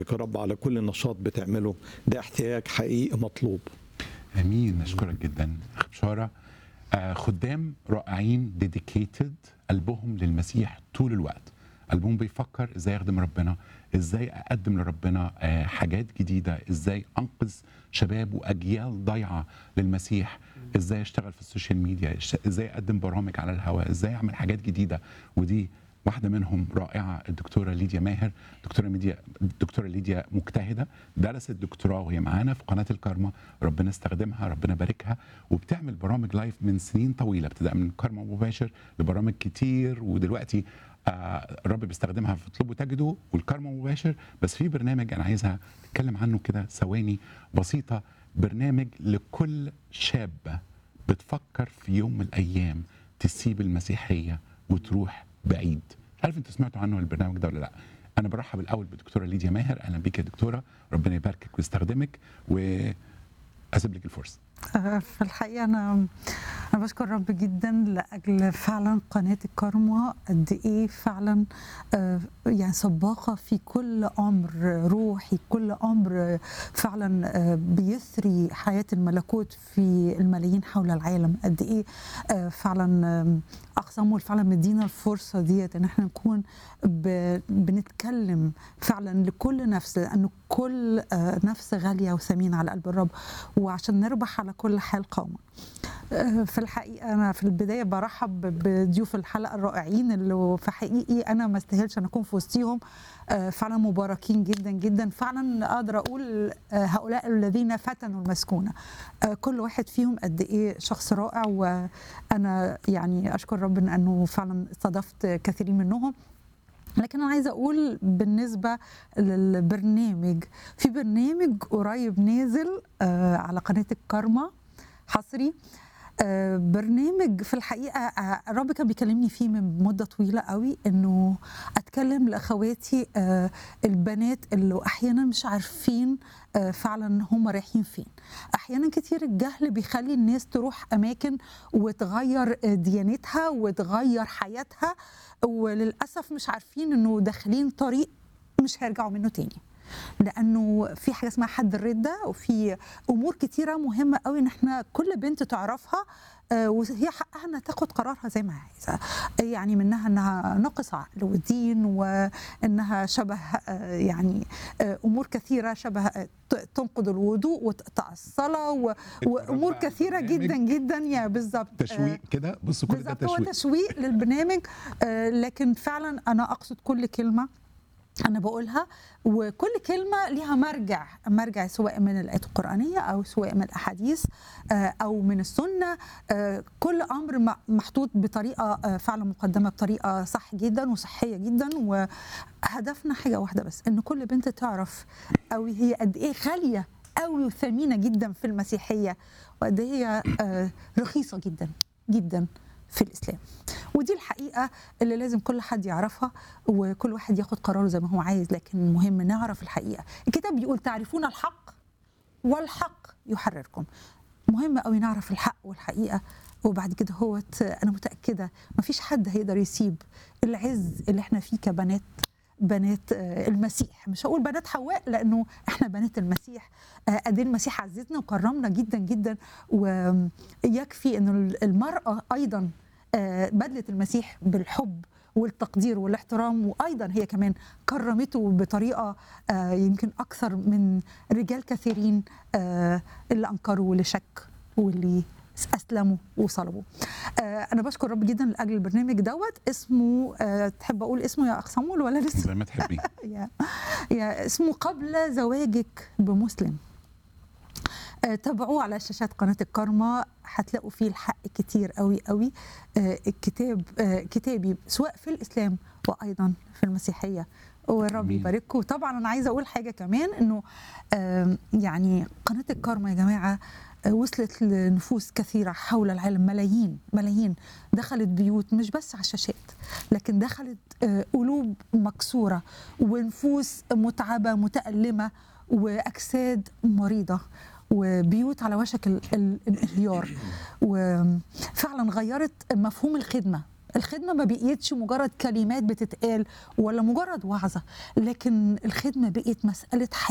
يا رب على كل نشاط بتعمله ده احتياج حقيقي مطلوب امين نشكرك جدا اخ بشاره آه خدام رائعين ديديكيتد قلبهم للمسيح طول الوقت قلبهم بيفكر ازاي اخدم ربنا ازاي اقدم لربنا آه حاجات جديده ازاي انقذ شباب واجيال ضايعه للمسيح ازاي اشتغل في السوشيال ميديا إش- ازاي اقدم برامج على الهواء ازاي اعمل حاجات جديده ودي واحده منهم رائعه الدكتوره ليديا ماهر دكتوره ميديا الدكتوره ليديا مجتهده درست دكتوراه وهي معانا في قناه الكارما ربنا استخدمها ربنا باركها وبتعمل برامج لايف من سنين طويله ابتداء من كارما مباشر لبرامج كتير ودلوقتي آه الرب بيستخدمها في اطلبوا تجدوا والكارما مباشر بس في برنامج انا عايزها تتكلم عنه كده ثواني بسيطه برنامج لكل شابه بتفكر في يوم من الايام تسيب المسيحيه وتروح بعيد مش عارف انتوا سمعتوا عنه البرنامج ده ولا لا انا برحب الاول بالدكتوره ليديا ماهر اهلا بيك يا دكتوره ربنا يباركك ويستخدمك واسيب لك الفرصه آه، في الحقيقة أنا أنا بشكر رب جدا لأجل فعلا قناة الكارما قد إيه فعلا آه، يعني سباقة في كل أمر روحي كل أمر فعلا آه، بيثري حياة الملكوت في الملايين حول العالم قد إيه آه، فعلا آه، أقسموا فعلا مدينا الفرصة ديت إن احنا نكون ب- بنتكلم فعلا لكل نفس لأنه كل آه، نفس غالية وثمينة على قلب الرب وعشان نربح على كل حال قوما آه، في الحقيقة أنا في البداية برحب بضيوف الحلقة الرائعين اللي في حقيقي أنا ما استاهلش أن أكون في وسطيهم آه، فعلا مباركين جدا جدا فعلا أقدر أقول آه، هؤلاء الذين فتنوا المسكونة آه، كل واحد فيهم قد إيه شخص رائع وأنا يعني أشكر ربنا أنه فعلا استضفت كثيرين منهم لكن انا عايزه اقول بالنسبه للبرنامج في برنامج قريب نازل آه، على قناه الكارما حصري آه، برنامج في الحقيقه آه، الرب كان بيكلمني فيه من مده طويله قوي انه اتكلم لاخواتي آه، البنات اللي احيانا مش عارفين آه، فعلا هم رايحين فين احيانا كتير الجهل بيخلي الناس تروح اماكن وتغير آه، ديانتها وتغير حياتها وللاسف مش عارفين انه داخلين طريق مش هيرجعوا منه تاني لانه في حاجه اسمها حد الرده وفي امور كتيره مهمه قوي ان احنا كل بنت تعرفها آه، وهي حقها انها تاخد قرارها زي ما عايزه يعني منها انها ناقص عقل ودين وانها شبه آه، يعني آه، امور كثيره شبه آه، ت- تنقض الوضوء وتقطع الصلاه و- وامور بقى كثيره برنامج جدا جدا يا بالظبط آه، تشويق كده بصوا كل ده بالظبط هو تشويق تشويق للبرنامج آه، لكن فعلا انا اقصد كل كلمه انا بقولها وكل كلمه ليها مرجع مرجع سواء من الايات القرانيه او سواء من الاحاديث آه، او من السنه آه، كل امر م- محطوط بطريقه آه، فعلا مقدمه بطريقه صح جدا وصحيه جدا وهدفنا حاجه واحده بس ان كل بنت تعرف او هي قد ايه غاليه قوي وثمينه جدا في المسيحيه وقد ايه هي آه، رخيصه جدا جدا في الاسلام ودي الحقيقه اللي لازم كل حد يعرفها وكل واحد ياخد قراره زي ما هو عايز لكن المهم نعرف الحقيقه الكتاب بيقول تعرفون الحق والحق يحرركم مهم قوي نعرف الحق والحقيقه وبعد كده هو انا متاكده مفيش حد هيقدر يسيب العز اللي احنا فيه كبنات بنات آه، المسيح مش هقول بنات حواء لانه احنا بنات المسيح آه، قد ايه المسيح عززنا وكرمنا جدا جدا ويكفي ان المراه ايضا آه، بدلت المسيح بالحب والتقدير والاحترام وايضا هي كمان كرمته بطريقه آه، يمكن اكثر من رجال كثيرين آه، اللي انكروا واللي شك واللي اسلموا وصلبوا. آه، انا بشكر رب جدا لاجل البرنامج دوت اسمه آه، تحب اقول اسمه يا اخ صامول ولا لسه؟ زي ما تحبي يا يا اسمه قبل زواجك بمسلم آه، تابعوه على شاشات قناة الكارما هتلاقوا فيه الحق كتير قوي قوي آه، الكتاب آه، كتابي سواء في الإسلام وأيضا في المسيحية والرب أمين. يبارككم وطبعا أنا عايزة أقول حاجة كمان إنه آم، يعني قناة الكارما يا جماعة آه، وصلت لنفوس كثيرة حول العالم ملايين ملايين دخلت بيوت مش بس على الشاشات لكن دخلت آه، قلوب مكسورة ونفوس متعبة متألمة وأجساد مريضة وبيوت على وشك ال- ال- الانهيار وفعلا غيرت مفهوم الخدمه الخدمه ما بقيتش مجرد كلمات بتتقال ولا مجرد وعظه لكن الخدمه بقت مساله